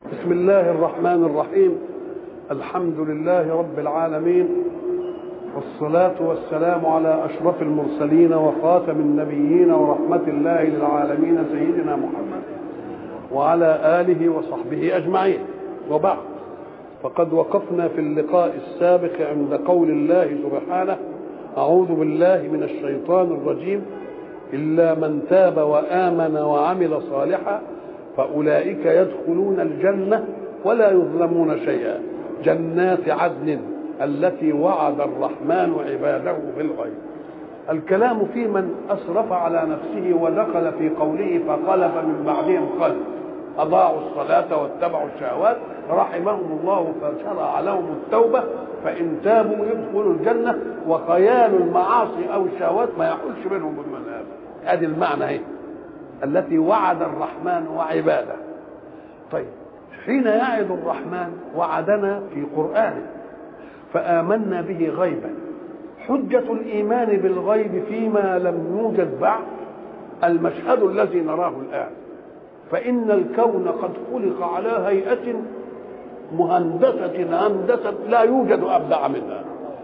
بسم الله الرحمن الرحيم الحمد لله رب العالمين والصلاة والسلام على أشرف المرسلين وخاتم النبيين ورحمة الله للعالمين سيدنا محمد وعلى آله وصحبه أجمعين وبعد فقد وقفنا في اللقاء السابق عند قول الله سبحانه أعوذ بالله من الشيطان الرجيم إلا من تاب وآمن وعمل صالحا فأولئك يدخلون الجنة ولا يظلمون شيئا جنات عدن التي وعد الرحمن عباده بالغيب الكلام في من أسرف على نفسه ودخل في قوله فخلف من بعدهم خلف أضاعوا الصلاة واتبعوا الشهوات رحمهم الله فشرع لهم التوبة فإن تابوا يدخلوا الجنة وخيال المعاصي أو الشهوات ما يحولش بينهم بالمنام هذه المعنى هي التي وعد الرحمن وعباده طيب حين يعد الرحمن وعدنا في قرآنه فآمنا به غيبا حجة الإيمان بالغيب فيما لم يوجد بعد المشهد الذي نراه الآن فإن الكون قد خلق على هيئة مهندسة هندسة لا يوجد أبدع منها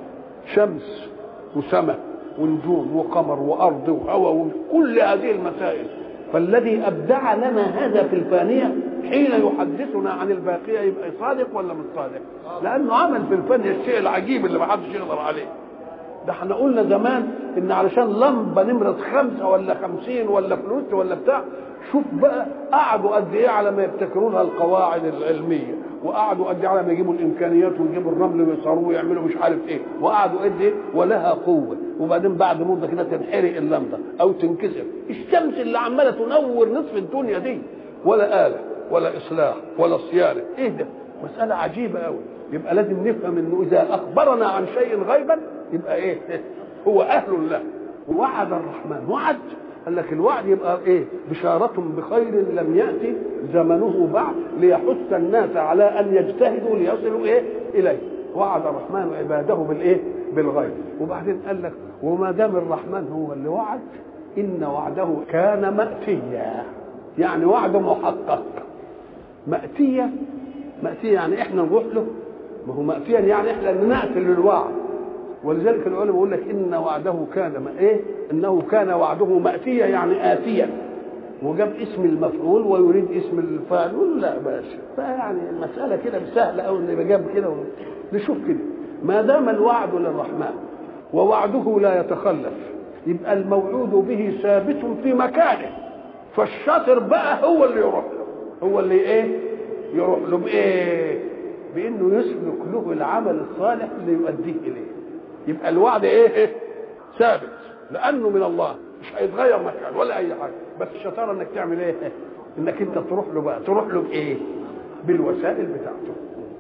شمس وسماء ونجوم وقمر وأرض وهواء وكل هذه المسائل فالذي أبدع لنا هذا في الفانية حين يحدثنا عن الباقية يبقى صادق ولا مش صادق؟ لأنه عمل في الفن الشيء العجيب اللي ما حدش يقدر عليه ده احنا قلنا زمان ان علشان لمبه نمره خمسه ولا خمسين ولا فلوس ولا بتاع شوف بقى قعدوا قد ايه على ما يبتكروا لها القواعد العلميه وقعدوا قد ايه على ما يجيبوا الامكانيات ويجيبوا الرمل ويصاروه ويعملوا مش عارف ايه وقعدوا قد ايه ولها قوه وبعدين بعد مده كده تنحرق اللمبه او تنكسر الشمس اللي عماله تنور نصف الدنيا دي ولا اله ولا اصلاح ولا صيانه ايه ده مساله عجيبه قوي يبقى لازم نفهم انه اذا اخبرنا عن شيء غيبا يبقى ايه هو اهل له وعد الرحمن وعد قال لك الوعد يبقى ايه بشارة بخير لم يأتي زمنه بعد ليحث الناس على ان يجتهدوا ليصلوا ايه اليه وعد الرحمن عباده بالايه بالغيب وبعدين قال لك وما دام الرحمن هو اللي وعد ان وعده كان مأتيا يعني وعده محقق مأتية مأتية يعني احنا نروح له ما هو مأتيا يعني احنا نأتي للوعد ولذلك العلماء يقول لك ان وعده كان ما ايه انه كان وعده مأتيا يعني آتيا وجاب اسم المفعول ويريد اسم الفاعل يقول لا باشا فيعني المسألة كده سهلة أوي إن جاب كده نشوف كده ما دام الوعد للرحمن ووعده لا يتخلف يبقى الموعود به ثابت في مكانه فالشاطر بقى هو اللي يروح له هو اللي ايه يروح له بايه بانه يسلك له العمل الصالح اللي يؤديه اليه يبقى الوعد ايه ثابت لانه من الله مش هيتغير مكان ولا اي حاجه بس الشطاره انك تعمل ايه انك انت تروح له بقى تروح له بايه بالوسائل بتاعته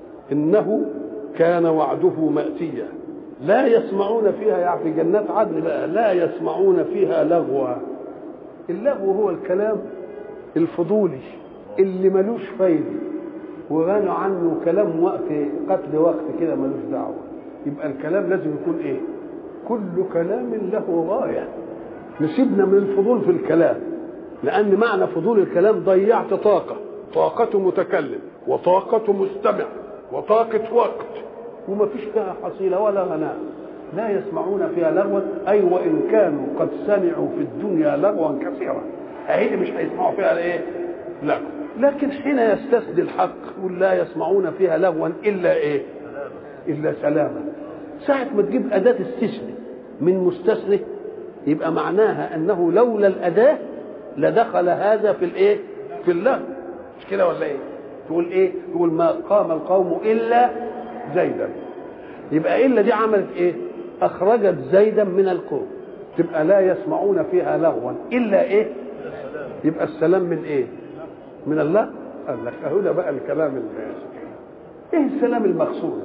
انه كان وعده ماتيا لا يسمعون فيها يعني في جنات عدن بقى لا يسمعون فيها لغوا اللغو هو الكلام الفضولي اللي ملوش فايده وغنوا عنه كلام وقت قتل وقت كده ملوش دعوه يبقى الكلام لازم يكون ايه كل كلام له غايه نسيبنا من الفضول في الكلام لان معنى فضول الكلام ضيعت طاقه طاقة متكلم وطاقة مستمع وطاقة وقت وما فيش فيها حصيلة ولا غناء لا يسمعون فيها لغوا أي وإن كانوا قد سمعوا في الدنيا لغوا كثيرا أهي مش هيسمعوا فيها إيه لغو لكن حين يستسدي الحق يقول لا يسمعون فيها لغوا إلا إيه إلا سلاما ساعة ما تجيب أداة استثناء من مستثنى يبقى معناها أنه لولا الأداة لدخل هذا في الإيه في اللغو مش كده ولا إيه تقول إيه تقول ما قام القوم إلا زيدا يبقى إلا دي عملت إيه أخرجت زيدا من القوم تبقى لا يسمعون فيها لغوا إلا إيه يبقى السلام من إيه من الله قال لك أهو ده بقى الكلام اللي إيه السلام المقصود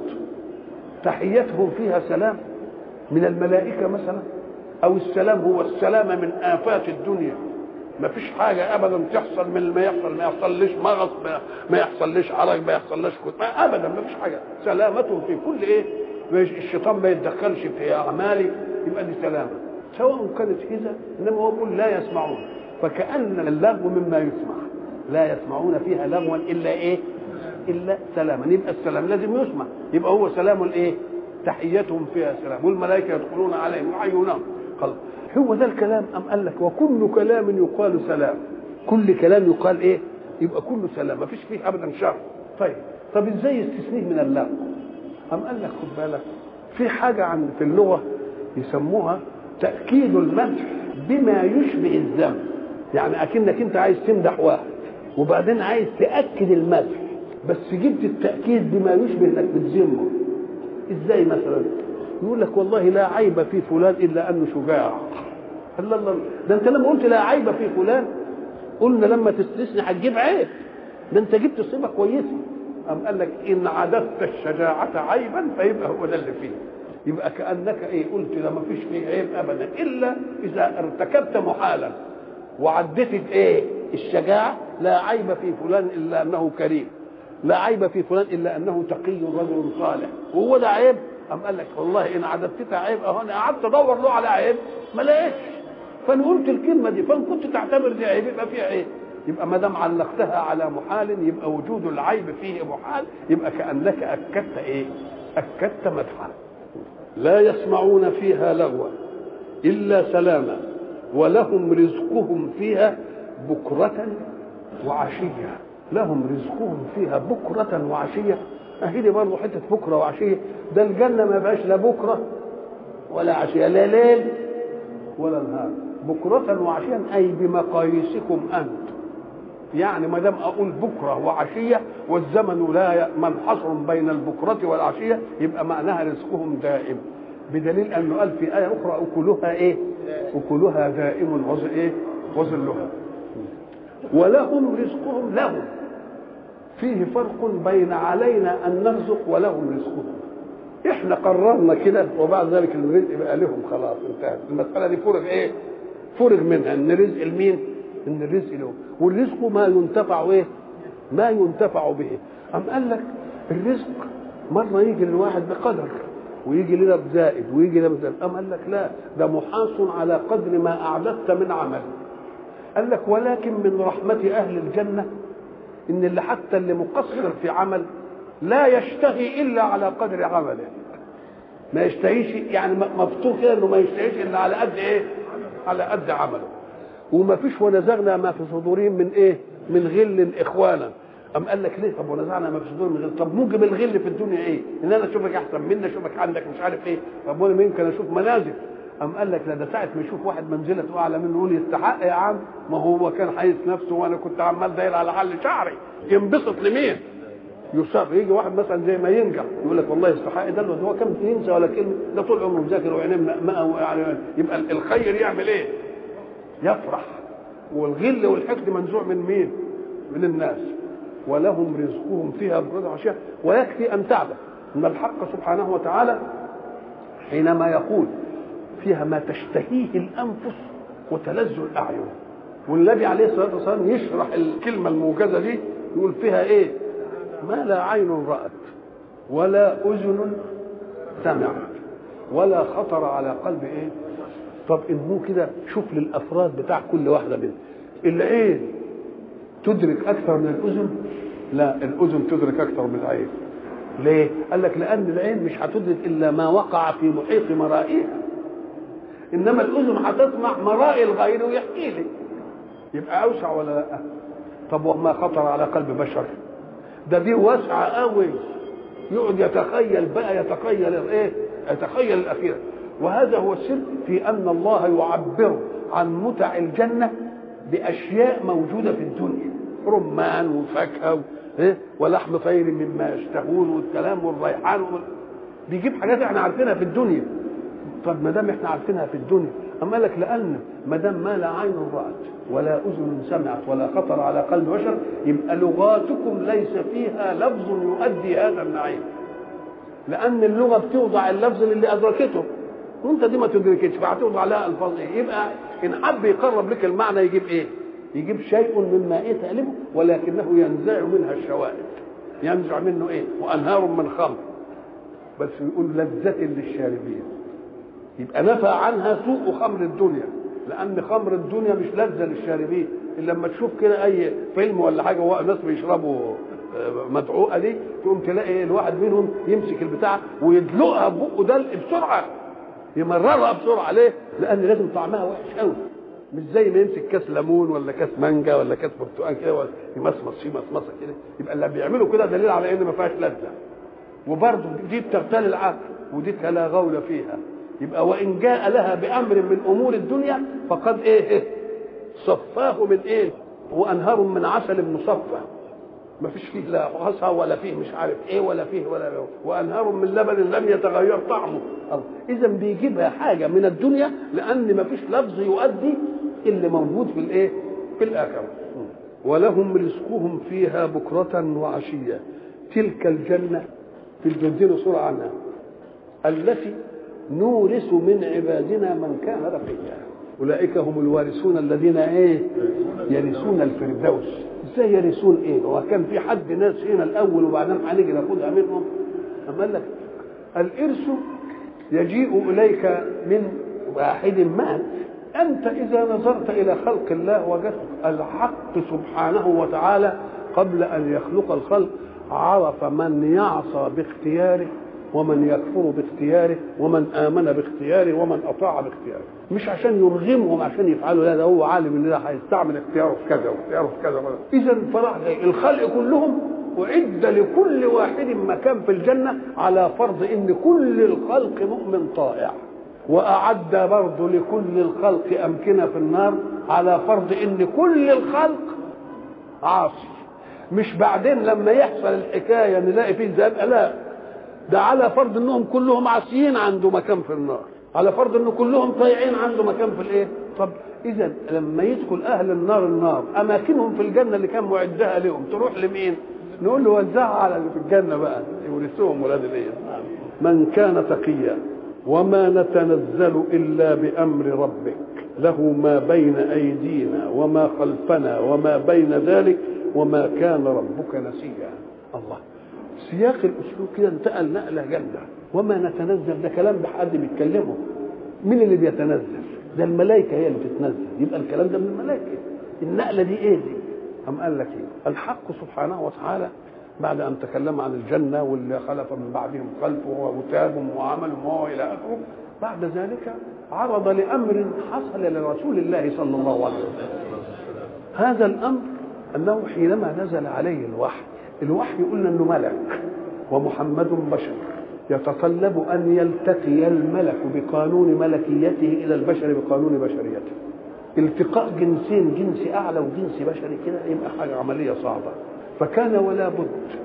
تحيتهم فيها سلام من الملائكة مثلا أو السلام هو السلامة من آفات الدنيا ما فيش حاجة أبدا تحصل من ما يحصل ما يحصلش مغص ما يحصلش عرج ما يحصلش كت ما أبدا ما فيش حاجة سلامة في كل إيه الشيطان ما يتدخلش في أعمالي يبقى دي سلامة سواء كانت إذا إنما هو يقول لا يسمعون فكأن اللغو مما يسمع لا يسمعون فيها لغوا إلا إيه الا سلاما يبقى السلام لازم يسمع يبقى هو سلام الايه تحيتهم فيها سلام والملائكه يدخلون عليهم يعينهم قال هو ده الكلام ام قال لك وكل كلام يقال سلام كل كلام يقال ايه يبقى كله سلام ما فيش فيه ابدا شر طيب طب ازاي يستثنيه من اللغو ام قال لك خد بالك في حاجه عند في اللغه يسموها تاكيد المدح بما يشبه الذم يعني اكنك انت عايز تمدح واحد وبعدين عايز تاكد المدح بس جبت التاكيد بما يشبه انك بتذمه ازاي مثلا يقول لك والله لا عيب في فلان الا انه شجاع الله الله ده انت لما قلت لا عيب في فلان قلنا لما تستثني هتجيب عيب ده انت جبت صفه كويسه أم قال لك إن عددت الشجاعة عيبا فيبقى هو ده اللي فيه يبقى كأنك إيه قلت لا ما فيش فيه عيب أبدا إلا إذا ارتكبت محالا وعدت إيه الشجاعة لا عيب في فلان إلا أنه كريم لا عيب في فلان إلا أنه تقي رجل صالح وهو ده عيب أم قال لك والله إن عددتها عيب أهو أنا قعدت أدور له على عيب ما لقيتش فأنا قلت الكلمة دي فإن كنت تعتبر دي عيب يبقى فيها عيب يبقى ما دام علقتها على محال يبقى وجود العيب فيه محال يبقى كانك اكدت ايه؟ اكدت مدحا لا يسمعون فيها لغوا الا سلاما ولهم رزقهم فيها بكرة وعشية لهم رزقهم فيها بكرة وعشية اهي دي برضه حتة بكرة وعشية ده الجنة ما بقاش لا بكرة ولا عشية لا ليل ولا نهار بكرة وعشية أي بمقاييسكم أنتم يعني ما دام اقول بكره وعشيه والزمن لا منحصر بين البكره والعشيه يبقى معناها رزقهم دائم بدليل انه قال في ايه اخرى اكلها ايه؟ اكلها دائم وظل ايه؟ وظلها ولهم رزقهم لهم فيه فرق بين علينا ان نرزق ولهم رزقهم احنا قررنا كده وبعد ذلك الرزق بقى لهم خلاص انتهت المساله دي فرغ ايه؟ فرغ منها ان رزق المين؟ ان الرزق له والرزق ما ينتفع ايه ما ينتفع به ام قال لك الرزق مره يجي للواحد بقدر ويجي لنا بزائد ويجي لنا بزائد ام قال لك لا ده محاص على قدر ما اعددت من عمل قال لك ولكن من رحمه اهل الجنه ان اللي حتى اللي مقصر في عمل لا يشتهي الا على قدر عمله ما يشتهيش يعني مفتوح كده انه ما يشتهيش الا على قد ايه على قد عمله وما فيش ونزغنا ما في صدورهم من ايه من غل اخوانا أم قال لك ليه طب ونزعنا ما في صدورهم من غل طب موجب الغل في الدنيا ايه ان انا اشوفك احسن مني اشوفك عندك مش عارف ايه طب وانا يمكن اشوف منازل أم قال لك لا ده ساعة ما يشوف واحد منزلته أعلى منه يقول يستحق يا عم ما هو كان حيث نفسه وأنا كنت عمال داير على حل شعري ينبسط لمين؟ يصاب يجي واحد مثلا زي ما ينجح يقول لك والله يستحق ده هو كان ينسى ولا كلمة ده طول عمره مذاكر وعينيه مأمأة يعني يبقى الخير يعمل إيه؟ يفرح والغل والحقد منزوع من مين؟ من الناس ولهم رزقهم فيها بكرة عشاء ويكفي أن تعلم أن الحق سبحانه وتعالى حينما يقول فيها ما تشتهيه الأنفس وتلذ الأعين والنبي عليه الصلاة والسلام يشرح الكلمة الموجزة دي يقول فيها إيه؟ ما لا عين رأت ولا أذن سمعت ولا خطر على قلب إيه؟ طب انه كده شوف للافراد بتاع كل واحده منهم العين تدرك اكثر من الاذن لا الاذن تدرك اكثر من العين ليه قال لك لان العين مش هتدرك الا ما وقع في محيط مرائها انما الاذن هتسمع مرائي الغير ويحكي لي يبقى اوسع ولا لا طب وما خطر على قلب بشر ده دي واسعه قوي يقعد يتخيل بقى يتخيل ايه يتخيل الاخيره وهذا هو السر في ان الله يعبر عن متع الجنه باشياء موجوده في الدنيا رمان وفاكهه ولحم طير مما يشتهون والكلام والريحان وال... بيجيب حاجات احنا عارفينها في الدنيا طب ما دام احنا عارفينها في الدنيا اما لك لان ما دام ما لا عين رات ولا اذن سمعت ولا خطر على قلب بشر يبقى لغاتكم ليس فيها لفظ يؤدي هذا النعيم لان اللغه بتوضع اللفظ اللي ادركته وانت دي ما تدركتش فهتوضع لها الفاظ ايه يبقى ان حب يقرب لك المعنى يجيب ايه يجيب شيء مما ايه تألمه ولكنه ينزع منها الشوائب ينزع منه ايه وانهار من خمر بس يقول لذة للشاربين يبقى نفى عنها سوء خمر الدنيا لان خمر الدنيا مش لذة للشاربين الا لما تشوف كده اي فيلم ولا حاجه ناس بيشربوا مدعوقه دي تقوم تلاقي الواحد منهم يمسك البتاع ويدلقها ببقه ده بسرعه يمررها بسرعه ليه؟ لان لازم طعمها وحش قوي مش زي ما يمسك كاس ليمون ولا كاس مانجا ولا كاس برتقال كده ولا يمصمص فيه مصمصه كده يبقى اللي بيعملوا كده دليل على ان ما فيهاش لذه وبرضه دي بتغتال العقل ودي لا غول فيها يبقى وان جاء لها بامر من امور الدنيا فقد ايه صفاه من ايه وانهار من عسل مصفى ما فيش فيه لا غصها ولا فيه مش عارف ايه ولا فيه ولا فيه وانهار من لبن لم يتغير طعمه اذا بيجيبها حاجه من الدنيا لان ما فيش لفظ يؤدي اللي موجود في الايه في الاخره ولهم رزقهم فيها بكرة وعشية تلك الجنة في الجنزين صورة عنها التي نورث من عبادنا من كان رقيا أولئك هم الوارثون الذين إيه يرثون الفردوس ازاي يرثون ايه هو كان في حد ناس هنا الاول وبعدين هنيجي ناخدها منهم اما قال لك الارث يجيء اليك من واحد مات انت اذا نظرت الى خلق الله وجدت الحق سبحانه وتعالى قبل ان يخلق الخلق عرف من يعصى باختياره ومن يكفر باختياره ومن امن باختياره ومن اطاع باختياره مش عشان يرغمهم عشان يفعلوا لا ده هو عالم ان ده هيستعمل اختياره في كذا واختياره في كذا اذا فراح الخلق كلهم وعد لكل واحد مكان في الجنه على فرض ان كل الخلق مؤمن طائع واعد برضه لكل الخلق امكنه في النار على فرض ان كل الخلق عاصي مش بعدين لما يحصل الحكايه نلاقي فيه ذهب لا ده على فرض انهم كلهم عاصيين عنده مكان في النار على فرض ان كلهم طيعين عنده مكان في الايه طب اذا لما يدخل اهل النار النار اماكنهم في الجنه اللي كان معدها لهم تروح لمين نقول له وزعها على اللي في الجنه بقى يورثوهم ولاد الايه من كان تقيا وما نتنزل الا بامر ربك له ما بين ايدينا وما خلفنا وما بين ذلك وما كان ربك نسيا الله سياق الاسلوب كده انتقل نقله جامده وما نتنزل ده كلام بحد بيتكلمه مين اللي بيتنزل ده الملائكه هي اللي بتتنزل يبقى الكلام ده من الملائكه النقله دي ايه دي أم قال لك ايه الحق سبحانه وتعالى بعد ان تكلم عن الجنه واللي خلف من بعدهم خلف وتابهم وعملهم وهو الى اخره بعد ذلك عرض لامر حصل لرسول الله صلى الله عليه وسلم هذا الامر انه حينما نزل عليه الوحي الوحي قلنا انه ملك ومحمد بشر يتطلب ان يلتقي الملك بقانون ملكيته الى البشر بقانون بشريته التقاء جنسين جنس اعلى وجنس بشري كده يبقى حاجه عمليه صعبه فكان ولا بد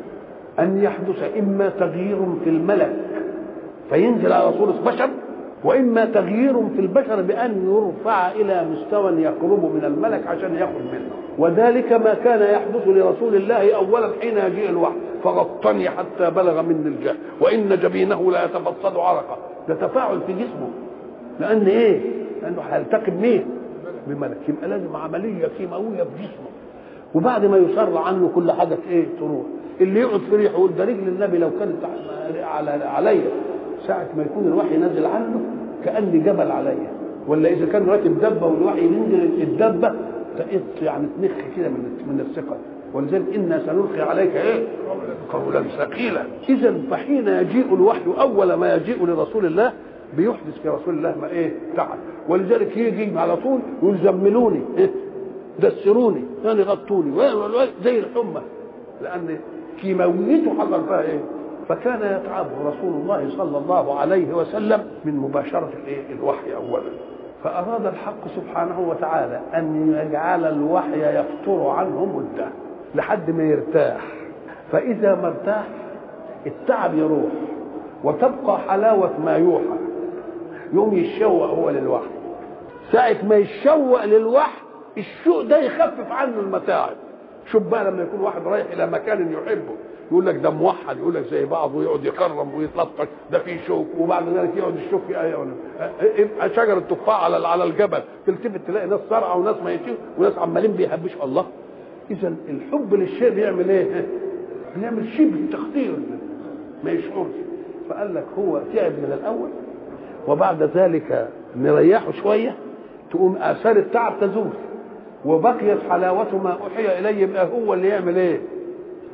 ان يحدث اما تغيير في الملك فينزل على صوره بشر واما تغيير في البشر بان يرفع الى مستوى يقرب من الملك عشان ياخذ منه وذلك ما كان يحدث لرسول الله اولا حين يجيء الوحي فغطني حتى بلغ مني الجهل وان جبينه لا يتبصد عرقا ده تفاعل في جسمه لان ايه؟ لانه هيلتقي بمين؟ بملك يبقى لازم عمليه كيماويه في جسمه وبعد ما يصر عنه كل حاجه ايه تروح اللي يقعد في ريحه يقول ده رجل النبي لو كانت على عليا ساعة ما يكون الوحي نازل عنه كأني جبل عليا ولا إذا كان راكب دبة والوحي ينزل الدبة تقط يعني تنخ كده من من الثقل ولذلك إنا سنلقي عليك إيه؟ قولا ثقيلا إذا فحين يجيء الوحي أول ما يجيء لرسول الله بيحدث في رسول الله ما إيه؟ تعب ولذلك يجي على طول يقول زملوني إيه؟ دسروني يعني غطوني زي الحمى لأن كيماويته حصل فيها إيه؟ فكان يتعب رسول الله صلى الله عليه وسلم من مباشرة الوحي أولا فأراد الحق سبحانه وتعالى أن يجعل الوحي يفتر عنه مدة لحد ما يرتاح فإذا ما ارتاح التعب يروح وتبقى حلاوة ما يوحى يوم يتشوق هو للوحي ساعة ما يتشوق للوحي الشوق ده يخفف عنه المتاعب شوف بقى لما يكون واحد رايح إلى مكان يحبه يقول لك ده موحد يقول لك زي بعض ويقعد يكرم ويتلطف ده فيه شوك وبعد ذلك يقعد الشوك في ايه ولا يبقى شجر التفاح على على الجبل تلتفت تلاقي ناس صرعى وناس ميتين وناس عمالين بيحبشوا الله اذا الحب للشيء بيعمل ايه؟ بيعمل شبه تخدير ما يشعرش فقال لك هو تعب من الاول وبعد ذلك نريحه شويه تقوم اثار التعب تزول وبقيت حلاوه ما اوحي اليه يبقى هو اللي يعمل ايه؟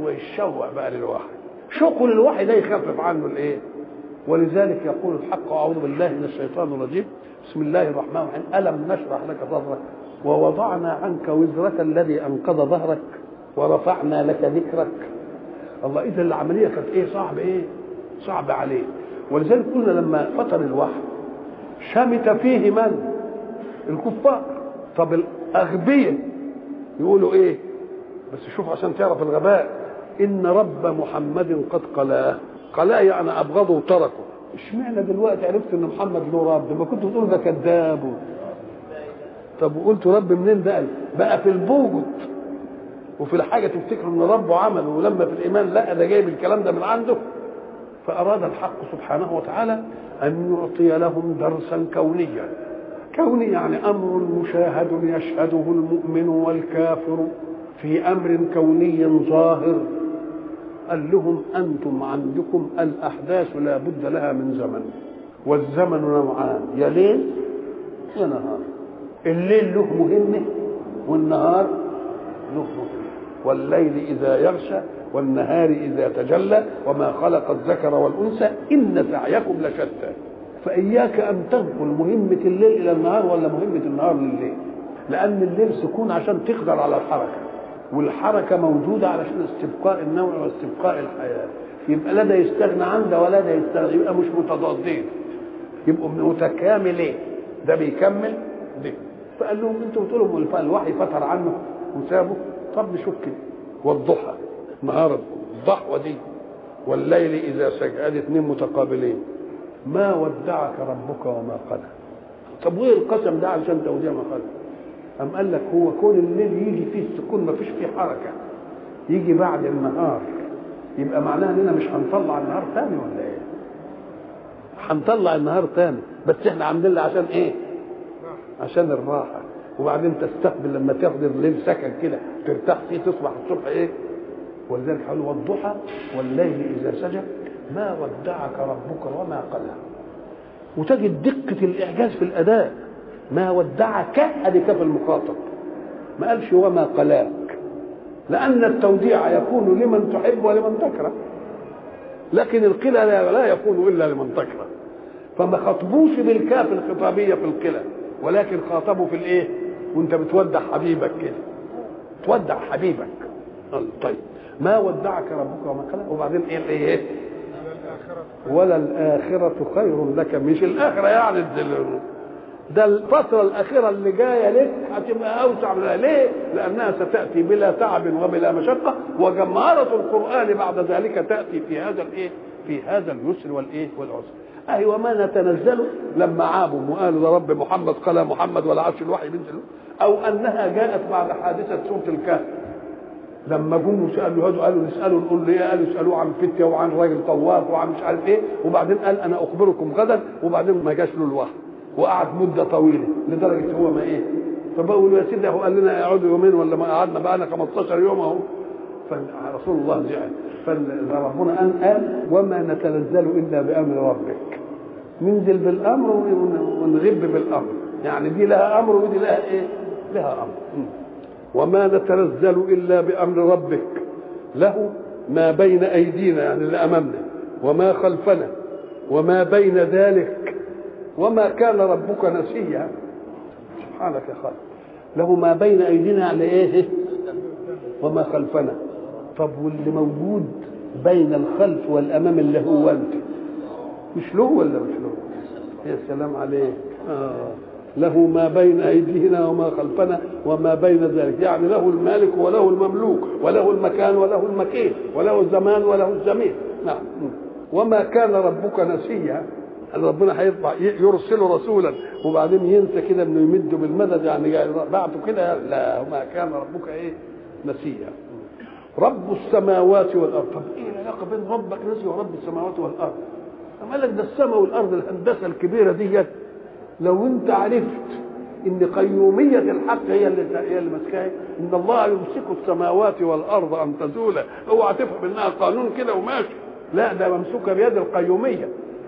ويتشوق بقى للوحي شوقه للوحي ده يخفف عنه الايه ولذلك يقول الحق اعوذ بالله من الشيطان الرجيم بسم الله الرحمن الرحيم الم نشرح لك صدرك ووضعنا عنك وزرك الذي انقض ظهرك ورفعنا لك ذكرك الله اذا العمليه كانت ايه صعب ايه صعب عليه ولذلك قلنا لما فطر الوحي شمت فيه من الكفار طب الاغبياء يقولوا ايه بس شوف عشان تعرف الغباء ان رب محمد قد قلاه قلاه يعني ابغضه وتركه اشمعنى دلوقتي عرفت ان محمد له رب ما كنت بتقول ده كذاب طب وقلت رب منين ده بقى في البوجد وفي الحاجه تفتكر ان ربه عمله ولما في الايمان لا ده جايب الكلام ده من عنده فاراد الحق سبحانه وتعالى ان يعطي لهم درسا كونيا كوني يعني امر مشاهد يشهده المؤمن والكافر في امر كوني ظاهر قال لهم انتم عندكم الاحداث لا بد لها من زمن والزمن نوعان يا ليل يا نهار الليل له مهمه والنهار له مهمه والليل اذا يغشى والنهار اذا تجلى وما خلق الذكر والانثى ان سعيكم لشتى فاياك ان تنقل مهمه الليل الى النهار ولا مهمه النهار لليل لان الليل سكون عشان تقدر على الحركه والحركه موجوده علشان استبقاء النوع واستبقاء الحياه يبقى لا ده يستغنى عن ده ولا ده يستغنى يبقى مش متضادين يبقوا متكاملين ده بيكمل ده فقال لهم انتوا بتقولوا الوحي فتر عنه وسابه طب نشوف كده والضحى نهار الضحوه دي والليل اذا سجى ادي اثنين متقابلين ما ودعك ربك وما قلى طب وايه القسم ده علشان توديع ما قلى أم قال لك هو كون الليل يجي فيه السكون ما فيش فيه حركة يجي بعد النهار يبقى معناها اننا مش هنطلع النهار تاني ولا ايه؟ هنطلع النهار تاني بس احنا عاملين عشان ايه؟ عشان الراحة وبعدين تستقبل لما تاخد الليل سكن كده ترتاح فيه تصبح الصبح ايه؟ ولذلك قال والضحى والليل اذا سجى ما ودعك ربك وما قلى وتجد دقة الإعجاز في الأداء ما ودعك ادي كف المخاطب ما قالش وما قلاك لان التوديع يكون لمن تحب ولمن تكره لكن القلى لا, لا يكون الا لمن تكره فما خطبوش بالكاف الخطابيه في القلى ولكن خاطبوا في الايه وانت بتودع حبيبك كده تودع حبيبك طيب ما ودعك ربك وما قلى وبعدين ايه ايه ولا الآخرة خير لك مش الآخرة يعني ده الفترة الأخيرة اللي جاية لك هتبقى أوسع من ليه؟ لأنها ستأتي بلا تعب وبلا مشقة وجمهرة القرآن بعد ذلك تأتي في هذا الإيه؟ في هذا اليسر والإيه؟ والعسر. أي وما نتنزل لما عابوا وقالوا ده رب محمد قال محمد ولا عرش الوحي بينزل أو أنها جاءت بعد حادثة سورة الكهف لما جم وسالوا هذا قالوا نسالوا نقول له ايه قالوا اسالوه عن فتيه وعن راجل طواف وعن مش عارف ايه وبعدين قال انا اخبركم غدا وبعدين ما جاش له الوحي وقعد مده طويله لدرجه هو ما ايه فبقول يا سيدي هو قال لنا اقعدوا يومين ولا ما قعدنا بقى لنا 15 يوم اهو فرسول الله زعل فربنا قال قال وما نتنزل الا بامر ربك ننزل بالامر ونغب بالامر يعني دي لها امر ودي لها ايه؟ لها امر وما نتنزل الا بامر ربك له ما بين ايدينا يعني اللي امامنا وما خلفنا وما بين ذلك وما كان ربك نسيا سبحانك يا خالق له ما بين ايدينا يعني ايه وما خلفنا طب واللي موجود بين الخلف والامام اللي هو انت مش له ولا مش له يا سلام عليك آه. له ما بين ايدينا وما خلفنا وما بين ذلك يعني له المالك وله المملوك وله المكان وله المكين وله الزمان وله الزمين نعم وما كان ربك نسيا ربنا هيطلع يرسل رسولا وبعدين ينسى كده انه يمد بالمدد يعني بعته كده لا وما كان ربك ايه نسيا رب السماوات والارض طب ايه العلاقه بين ربك نسي ورب السماوات والارض قال لك ده السماء والارض الهندسه الكبيره ديت لو انت عرفت ان قيوميه الحق هي اللي هي اللي ماسكاها ان الله يمسك السماوات والارض ان تزولا اوعى تفهم انها قانون كده وماشي لا ده ممسوكه بيد القيوميه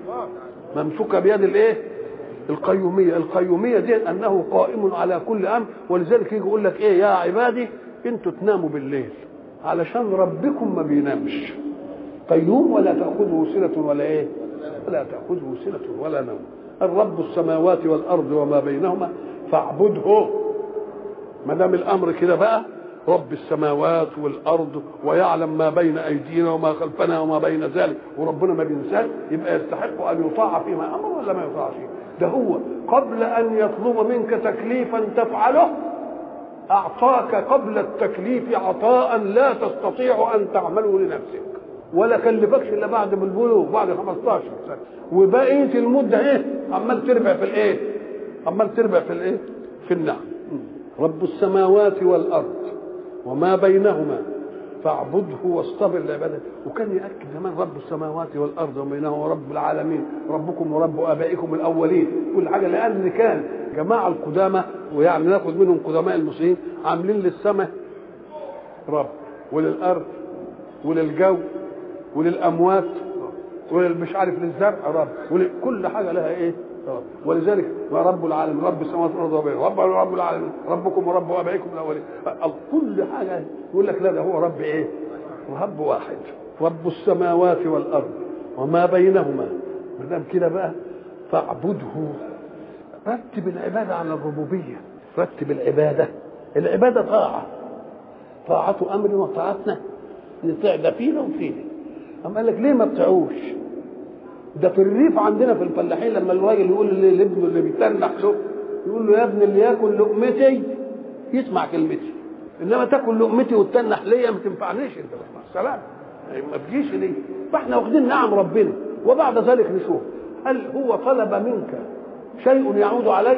ممسوكه بيد الايه القيوميه القيوميه دي انه قائم على كل امر ولذلك يجي يقول لك ايه يا عبادي انتوا تناموا بالليل علشان ربكم ما بينامش قيوم ولا تأخذه سنة ولا إيه ولا تأخذه سنة ولا نوم الرب السماوات والأرض وما بينهما فاعبده ما دام الأمر كده بقى رب السماوات والارض ويعلم ما بين ايدينا وما خلفنا وما بين ذلك وربنا ما بينساش يبقى يستحق ان يطاع فيما امر ولا ما يطاعش ده هو قبل ان يطلب منك تكليفا تفعله اعطاك قبل التكليف عطاء لا تستطيع ان تعمله لنفسك ولا كلفكش الا بعد البلوغ بعد 15 سنه وبقيه المده ايه عمال تربع في الايه عمال تربع في الايه في النعم رب السماوات والارض وما بينهما فاعبده واصطبر لعبادته وكان ياكد زمان رب السماوات والارض وما بينهما رب العالمين ربكم ورب ابائكم الاولين كل حاجه لان كان جماعه القدامى ويعني ناخذ منهم قدماء المسلمين عاملين للسماء رب وللارض وللجو وللاموات وللمش عارف للزرع رب ولكل حاجه لها ايه رب ولذلك رب العالمين رب السماوات والارض وبين رب رب العالمين ربكم ورب ابائكم الاولين كل حاجه يقول لك لا ده هو رب ايه رب واحد رب السماوات والارض وما بينهما ما دام كده بقى فاعبده رتب العباده على الربوبيه رتب العباده العباده طاعه طاعة امر وطاعتنا نطيع ده فينا وفينا أم قال لك ليه ما بتعوش ده في الريف عندنا في الفلاحين لما الراجل يقول لابنه اللي بيتنح له يقول له يا ابني اللي ياكل لقمتي يسمع كلمتي انما تاكل لقمتي وتتنح ليا ما تنفعنيش انت مع السلامه ما تجيش ليه فاحنا واخدين نعم ربنا وبعد ذلك نشوف هل هو طلب منك شيء يعود عليه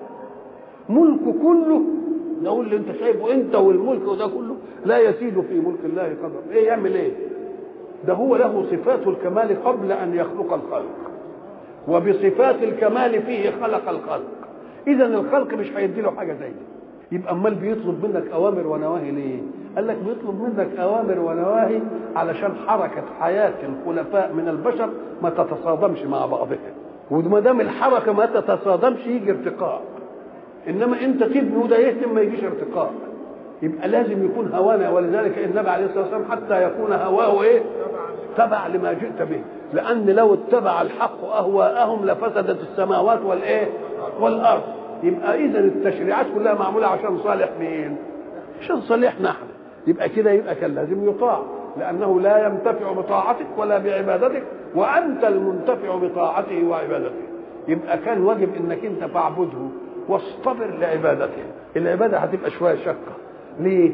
ملك كله ده اللي انت شايفه انت والملك وده كله لا يزيد في ملك الله قدر ايه يعمل ايه ده هو له صفات الكمال قبل ان يخلق الخلق وبصفات الكمال فيه خلق الخلق اذا الخلق مش هيدي له حاجه زي دي يبقى امال بيطلب منك اوامر ونواهي ليه قال لك بيطلب منك اوامر ونواهي علشان حركه حياه الخلفاء من البشر ما تتصادمش مع بعضها وما دام الحركه ما تتصادمش يجي ارتقاء انما انت تبني وده يهتم ما يجيش ارتقاء يبقى لازم يكون هوانا ولذلك النبي عليه الصلاه والسلام حتى يكون هواه ايه تبع لما جئت به لان لو اتبع الحق اهواءهم لفسدت السماوات والايه والارض يبقى اذا التشريعات كلها معموله عشان صالح مين عشان صالحنا احنا يبقى كده يبقى كان لازم يطاع لانه لا ينتفع بطاعتك ولا بعبادتك وانت المنتفع بطاعته وعبادته يبقى كان واجب انك انت فاعبده واصطبر لعبادته العباده هتبقى شويه شقه ليه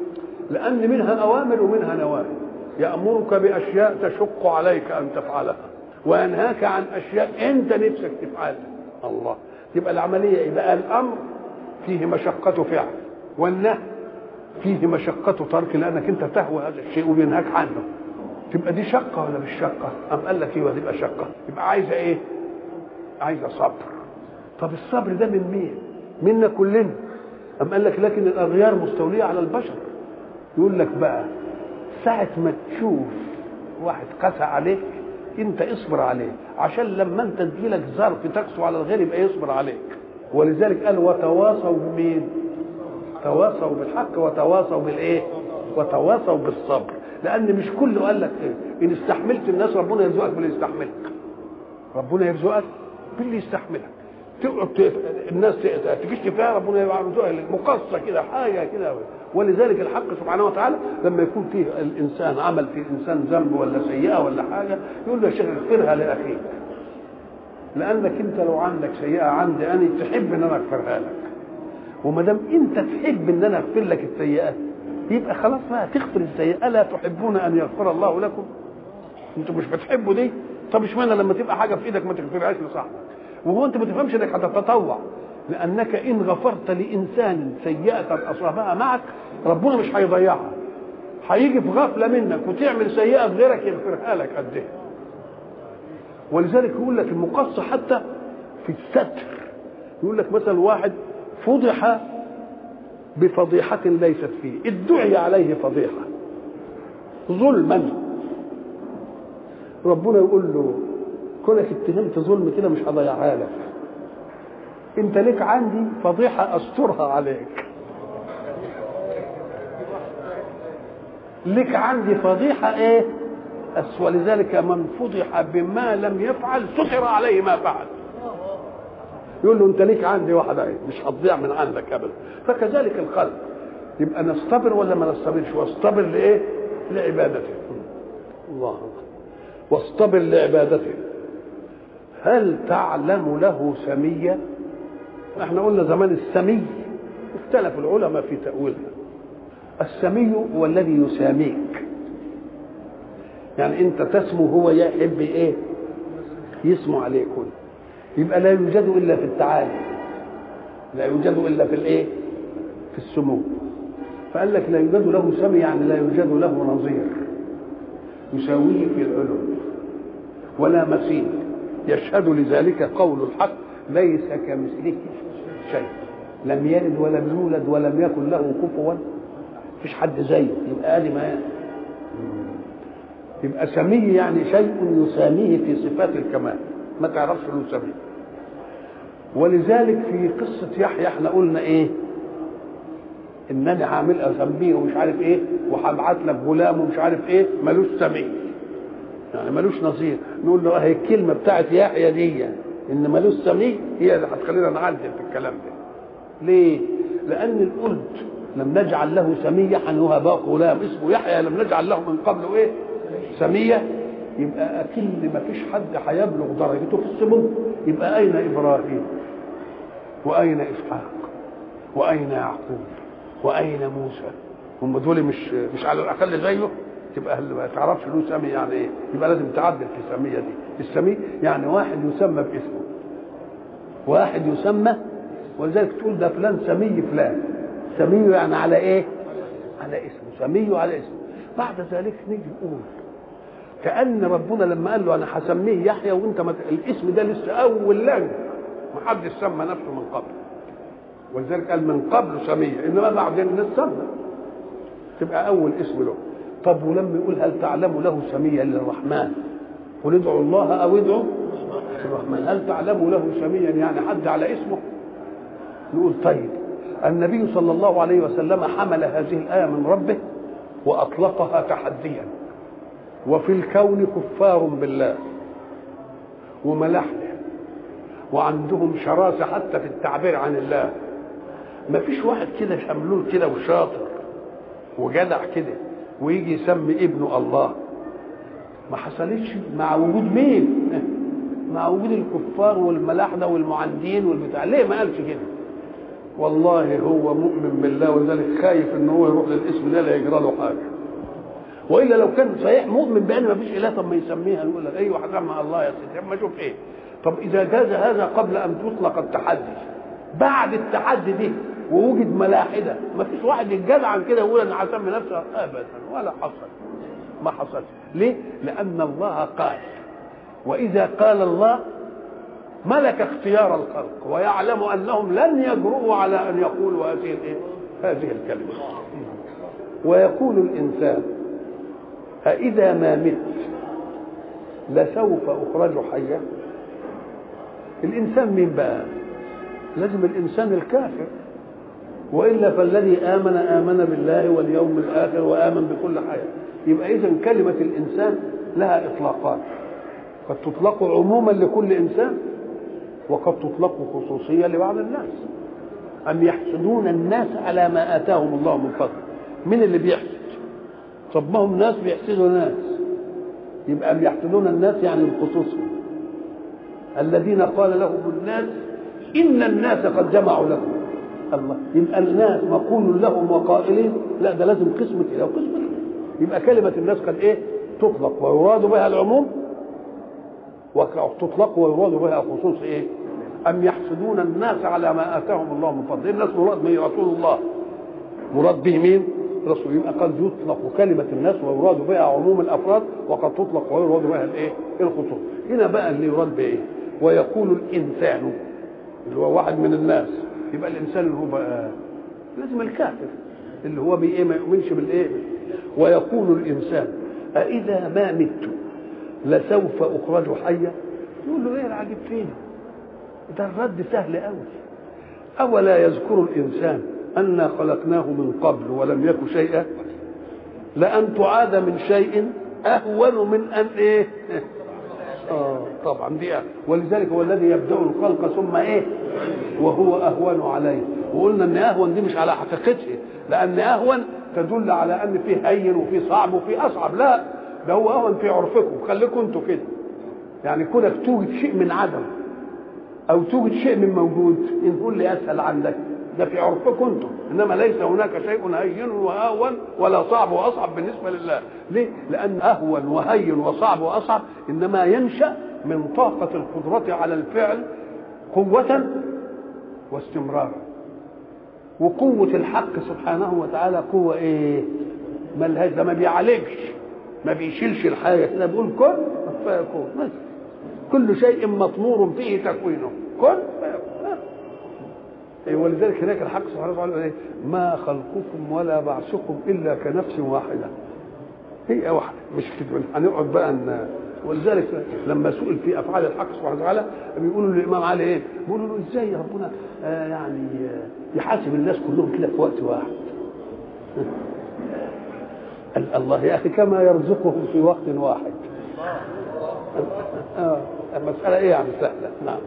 لان منها اوامر ومنها نواهي يامرك باشياء تشق عليك ان تفعلها وينهاك عن اشياء انت نفسك تفعلها الله تبقى العمليه ايه بقى الامر فيه مشقه فعل والنهي فيه مشقة ترك لأنك أنت تهوى هذا الشيء وبينهاك عنه تبقى دي شقة ولا مش شقة؟ أم قال لك ايوه تبقى شقة يبقى عايزة إيه؟ عايزة صبر طب الصبر ده من مين؟ منا كلنا أم قال لك لكن الأغيار مستولية على البشر يقول لك بقى ساعة ما تشوف واحد قسى عليك انت اصبر عليه عشان لما انت تجيلك ظرف تقسو على الغير يبقى يصبر عليك ولذلك قال وتواصوا بمين؟ تواصوا بالحق وتواصوا بالايه؟ وتواصوا بالصبر لان مش كله قال لك إيه؟ ان استحملت الناس ربنا يرزقك باللي يستحملك ربنا يرزقك باللي يستحملك تقعد الناس تكشف فيها ربنا يرزقها مقصه كده حاجه كده ولذلك الحق سبحانه وتعالى لما يكون فيه الانسان عمل في الانسان ذنب ولا سيئه ولا حاجه يقول له يا شيخ اغفرها لاخيك لانك انت لو عندك سيئه عندي انا تحب ان انا اغفرها لك وما دام انت تحب ان انا اغفر لك السيئات يبقى خلاص بقى تغفر السيئه الا تحبون ان يغفر الله لكم انتوا مش بتحبوا دي طب اشمعنى لما تبقى حاجه في ايدك ما تغفرهاش لصاحبك وهو انت ما تفهمش انك هتتطوع لانك ان غفرت لانسان سيئه اصابها معك ربنا مش هيضيعها هيجي في غفله منك وتعمل سيئه غيرك يغفرها لك قد ايه ولذلك يقول لك المقص حتى في الستر يقول لك مثلا واحد فضح بفضيحة ليست فيه ادعي عليه فضيحة ظلما ربنا يقول له كونك اتهمت ظلم كده مش هضيعها لك انت ليك عندي فضيحة استرها عليك لك عندي فضيحه ايه أس ولذلك من فضح بما لم يفعل ستر عليه ما فعل يقول له انت ليك عندي واحد ايه مش هتضيع من عندك ابدا فكذلك القلب يبقى نصطبر ولا ما نصطبرش واصطبر لايه لعبادته الله واصطبر لعبادته هل تعلم له سميا احنا قلنا زمان السمي اختلف العلماء في تأويلها السمي هو الذي يساميك يعني انت تسمو هو يحب ايه يسمو عليك كله يبقى لا يوجد الا في التعالي لا يوجد الا في الايه في السمو فقال لك لا يوجد له سمي يعني لا يوجد له نظير يساويه في العلو ولا مثيل يشهد لذلك قول الحق ليس كمثله شيء لم يلد ولم يولد ولم يكن له كفوا مفيش حد زيه يبقى ادي ما يبقى سمي يعني شيء يساميه في صفات الكمال ما تعرفش له سمي ولذلك في قصة يحيى احنا قلنا ايه انني هعمل اسميه ومش عارف ايه وهبعت لك غلام ومش عارف ايه ملوش سمي يعني ملوش نظير نقول له هي الكلمه بتاعت يحيى دي ان ملوش سمي هي اللي هتخلينا نعدل في الكلام ده ليه لان قلت لم نجعل له سمية هنوهب غلام اسمه يحيى لم نجعل له من قبل ايه سمية يبقى اكل ما فيش حد هيبلغ درجته في السمو يبقى اين ابراهيم واين اسحاق واين يعقوب واين موسى هم دول مش مش على الاقل زيه تبقى ما تعرفش له سمي يعني ايه يبقى لازم تعدل في السميه دي السمي يعني واحد يسمى باسمه واحد يسمى ولذلك تقول ده فلان سمي فلان سميه يعني على ايه على اسمه سميه على اسمه بعد ذلك نيجي نقول كأن ربنا لما قال له أنا هسميه يحيى وأنت مت... الاسم ده لسه أول لنج ما حدش سمى نفسه من قبل ولذلك قال من قبل سمية إنما بعدين الناس سمى تبقى أول اسم له طب ولما يقول هل تعلم له سميا للرحمن قل ادعوا الله أو ادعوا الرحمن هل تعلم له سميا يعني حد على اسمه نقول طيب النبي صلى الله عليه وسلم حمل هذه الآية من ربه وأطلقها تحديا وفي الكون كفار بالله وملاحدة وعندهم شراسة حتى في التعبير عن الله ما فيش واحد كده شملول كده وشاطر وجدع كده ويجي يسمي ابنه الله ما حصلتش مع وجود مين مع وجود الكفار والملاحدة والمعندين والبتاع ليه ما قالش كده والله هو مؤمن بالله ولذلك خايف ان هو يروح للاسم ده لا يجرى له حاجه والا لو كان صحيح مؤمن بان ما فيش اله طب ما يسميها نقول لك ايوه هسمع الله يا سيدي اما اشوف ايه طب اذا جاز هذا قبل ان تطلق التحدي بعد التحدي دي ووجد ملاحده ما فيش واحد يتجدع عن كده يقول انا هسمي نفسي ابدا ولا حصل ما حصل ليه لان الله قال واذا قال الله ملك اختيار الخلق ويعلم انهم لن يجرؤوا على ان يقولوا هذه الايه هذه الكلمه ويقول الانسان أإذا ما مت لسوف أخرج حيا الإنسان مين بقى لازم الإنسان الكافر وإلا فالذي آمن آمن بالله واليوم الآخر وآمن بكل حاجة يبقى إذا كلمة الإنسان لها إطلاقات قد تطلق عموما لكل إنسان وقد تطلق خصوصية لبعض الناس أم يحسدون الناس على ما آتاهم الله من فضل من اللي بيحسد طب ما هم ناس بيحسدوا ناس يبقى أم يحسدون الناس يعني بخصوصهم الذين قال لهم الناس إن الناس قد جمعوا لكم الله يبقى الناس مقول لهم وقائلين لا ده لازم قسمة إلى وقسمة يبقى كلمة الناس قد إيه تطلق ويراد بها العموم وتطلق ويراد بها خصوص إيه أم يحسدون الناس على ما آتاهم الله من فضل الناس مراد به رسول الله مراد به مين رسول يبقى قد يطلق كلمة الناس ويراد بها عموم الأفراد وقد تطلق ويراد بها الإيه الخصوص هنا بقى اللي يراد بإيه ويقول الإنسان اللي هو واحد من الناس يبقى الإنسان اللي هو بقى لازم الكافر اللي هو بإيه ما يؤمنش بالإيه ويقول الإنسان أإذا ما مت لسوف أخرج حيا يقول له إيه العجيب فين ده الرد سهل قوي أولا يذكر الإنسان أنا خلقناه من قبل ولم يك شيئا لأن تعاد من شيء أهون من أن إيه آه طبعا دي ولذلك هو الذي يبدأ الخلق ثم إيه وهو أهون عليه وقلنا أن أهون دي مش على حقيقته لأن أهون تدل على أن فيه هين وفيه صعب وفيه أصعب لا ده هو أهون في عرفكم خليكم أنتوا كده يعني كونك توجد شيء من عدم أو توجد شيء من موجود إن هو اللي أسهل عندك ده في عرفكم انتم انما ليس هناك شيء هين واهون ولا صعب واصعب بالنسبه لله ليه لان اهون وهين وصعب واصعب انما ينشا من طاقه القدره على الفعل قوه واستمرارا وقوه الحق سبحانه وتعالى قوه ايه ملهاش ده ما بيعالجش ما بيشيلش الحاجه كده بيقول كن فيكون بس كل شيء مطمور فيه تكوينه كن فيكون ولذلك هناك الحق سبحانه وتعالى ايه ما خلقكم ولا بعثكم الا كنفس واحده هي واحده مش كده هنقعد بقى ان ولذلك لما سئل في افعال الحق سبحانه وتعالى بيقولوا للامام علي ايه؟ بيقولوا له ازاي ربنا آه يعني آه يحاسب الناس كلهم كده في وقت واحد قال الله يا اخي كما يرزقهم في وقت واحد آه المساله ايه يعني سهله نعم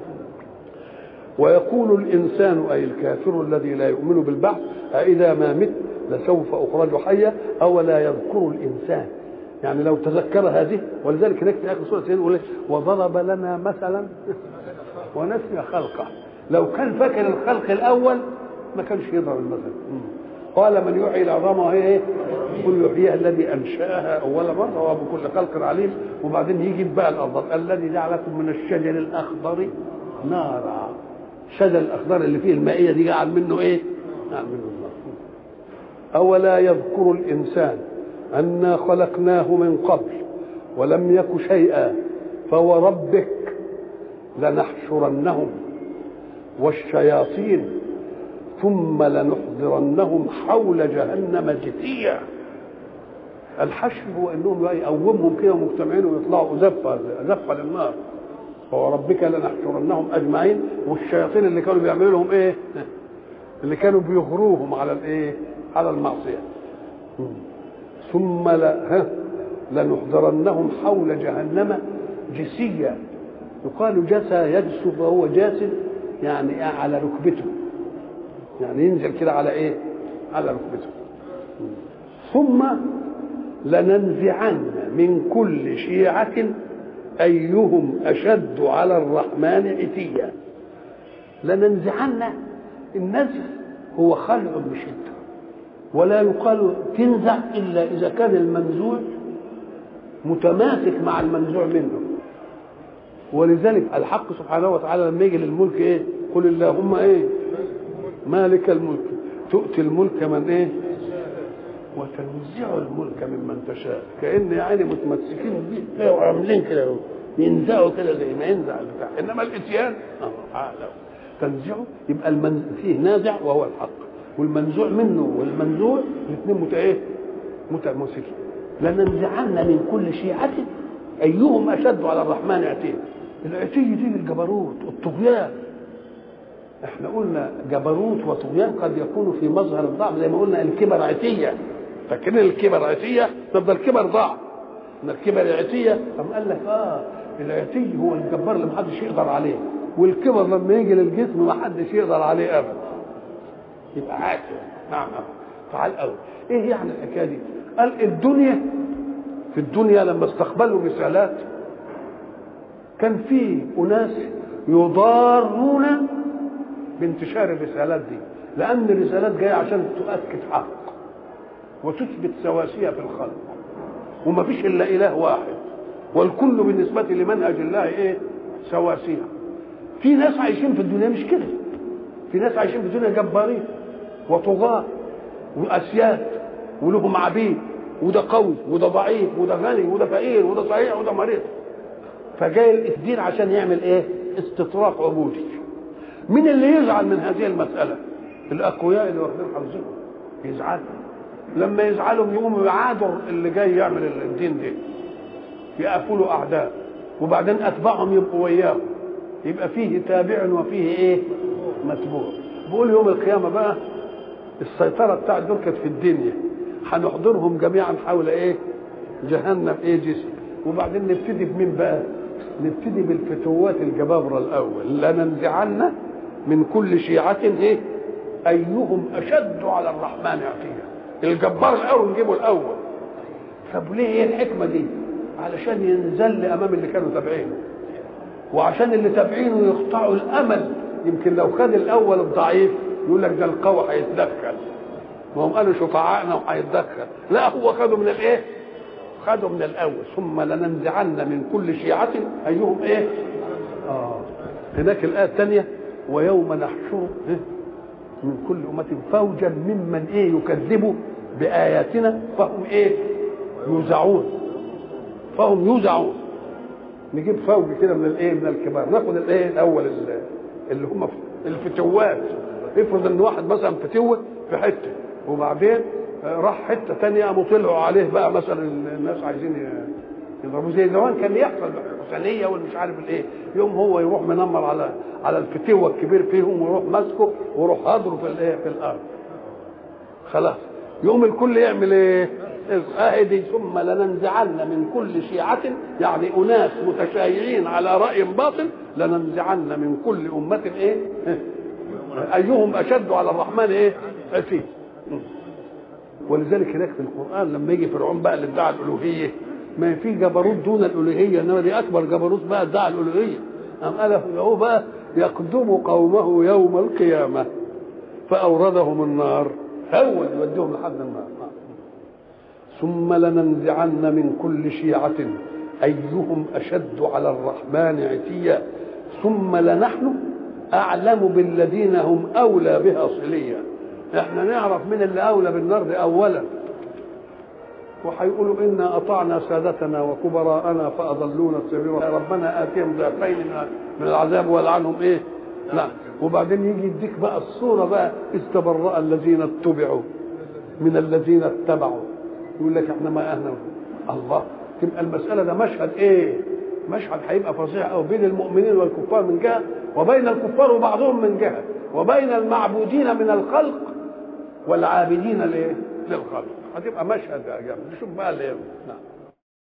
ويقول الإنسان أي الكافر الذي لا يؤمن بالبعث أإذا ما مت لسوف أخرج حيا أو لا يذكر الإنسان يعني لو تذكر هذه ولذلك هناك في آخر سورة يقول وضرب لنا مثلا ونسي خلقه لو كان فاكر الخلق الأول ما كانش يضرب المثل قال من يحيي العظام وهي ايه؟ قل يحييها الذي انشاها اول مره وهو بكل خلق عليم وبعدين يجي بقى الارض الذي جعلكم من الشجر الاخضر نارا الشجر الاخضر اللي فيه المائيه دي جعل منه ايه؟ جعل منه النار اولا يذكر الانسان انا خلقناه من قبل ولم يك شيئا فوربك لنحشرنهم والشياطين ثم لنحضرنهم حول جهنم جثيا الحشر هو انهم يقومهم كده مجتمعين ويطلعوا زفه زفه للنار فوربك لنحشرنهم اجمعين والشياطين اللي كانوا بيعملوا لهم ايه؟ اللي كانوا بيغروهم على الايه؟ على المعصيه ثم لا لنحضرنهم حول جهنم جسيا يقال جسى يجسو فهو جاس يعني على ركبته يعني ينزل كده على ايه على ركبته ثم لننزعن من كل شيعة أيهم أشد على الرحمن عتيا لننزعن النزع هو خلع بشدة ولا يقال تنزع إلا إذا كان المنزوع متماسك مع المنزوع منه ولذلك الحق سبحانه وتعالى لما يجي للملك ايه قل اللهم ايه مالك الملك تؤتي الملك من ايه وتنزع الملك ممن تشاء كان يعني متمسكين بيه وعاملين كده ينزعوا كده زي ما ينزع البتاع انما الاتيان اه تنزعه يبقى المن... فيه نازع وهو الحق والمنزوع منه والمنزوع الاثنين مت ايه متمسكين لننزعن من كل شيعة ايهم اشد على الرحمن عتيه العتي دي الجبروت الطغيان احنا قلنا جبروت وطغيان قد يكون في مظهر الضعف زي ما قلنا الكبر عتيه فاكرين الكبر عتيه طب ده الكبر ضعف ان الكبر عتيه قام قال لك اه العتي هو الجبار اللي محدش يقدر عليه والكبر لما يجي للجسم محدش يقدر عليه ابدا يبقى عاتي نعم تعال قوي ايه يعني الحكايه دي قال الدنيا في الدنيا لما استقبلوا رسالات كان في اناس يضارون بانتشار الرسالات دي لان الرسالات جايه عشان تؤكد حق وتثبت سواسيه في الخلق وما فيش الا اله واحد والكل بالنسبه لمنهج الله ايه سواسيه في ناس عايشين في الدنيا مش كده في ناس عايشين في الدنيا جبارين وطغاة واسياد ولهم عبيد وده قوي وده ضعيف وده غني وده فقير وده صحيح وده مريض فجاي الدين عشان يعمل ايه استطراق عبودي مين اللي يزعل من هذه المسألة الأقوياء اللي واخدين حظهم يزعلوا لما يزعلوا يقوموا يعادوا اللي جاي يعمل الدين ده يقفلوا أعداء وبعدين أتباعهم يبقوا وياهم يبقى فيه تابع وفيه إيه متبوع بقول يوم القيامة بقى السيطرة بتاعت دول كانت في الدنيا هنحضرهم جميعا حول ايه جهنم ايه جسم وبعدين نبتدي بمين بقى نبتدي بالفتوات الجبابرة الأول لننزعن من كل شيعة إيه أيهم أشد على الرحمن عتيا الجبار الأول نجيبه الأول طب ليه ايه الحكمة دي علشان ينزل أمام اللي كانوا تابعينه وعشان اللي تابعينه يقطعوا الأمل يمكن لو خد الأول الضعيف يقول لك ده القوي هيتدخل وهم قالوا شفعائنا وهيتدخل لا هو خده من الايه خدوا من الاول ثم لننزعن من كل شيعة ايهم ايه اه هناك الايه الثانيه ويوم نحشر إيه؟ من كل امه فوجا ممن ايه يكذبوا باياتنا فهم ايه يوزعون فهم يوزعون نجيب فوج كده من الايه من الكبار ناخد الايه الاول اللي هم الفتوات افرض ان واحد مثلا فتوه في حته وبعدين راح حته ثانيه قاموا طلعوا عليه بقى مثلا الناس عايزين يضربوه زي زمان كان يحصل الحسينيه والمش عارف الايه يوم هو يروح منمر على على الفتوه الكبير فيهم ويروح ماسكه ويروح هضره في الايه في الارض خلاص يوم الكل يعمل ايه؟ اهدي ثم لننزعن من كل شيعة يعني أناس متشايعين على رأي باطل لننزعن من كل أمة إيه؟ أيهم أشد على الرحمن إيه؟ عتيد ولذلك هناك في القرآن لما يجي فرعون بقى اللي ادعى الألوهية ما في جبروت دون الألوهية إنما دي أكبر جبروت بقى ادعى الألوهية أم قال هو بقى يقدم قومه يوم القيامة فأوردهم النار هو يوديهم لحد النار ثم لننزعن من كل شيعة أيهم أشد على الرحمن عتيا ثم لنحن أعلم بالذين هم أولى بها صليا احنا نعرف من اللي أولى بالنار دي أولا وهيقولوا إنا أطعنا سادتنا وكبراءنا فأضلونا السبيل ربنا آتيهم ضعفين من العذاب ولعنهم إيه لا وبعدين يجي يديك بقى الصورة بقى استبرأ الذين اتبعوا من الذين اتبعوا يقول لك احنا ما اهنا الله تبقى المساله ده مشهد ايه؟ مشهد هيبقى فظيع قوي بين المؤمنين والكفار من جهه وبين الكفار وبعضهم من جهه وبين المعبودين من الخلق والعابدين ليه؟ للخلق هتبقى مشهد يا جماعه نشوف بقى اللي نعم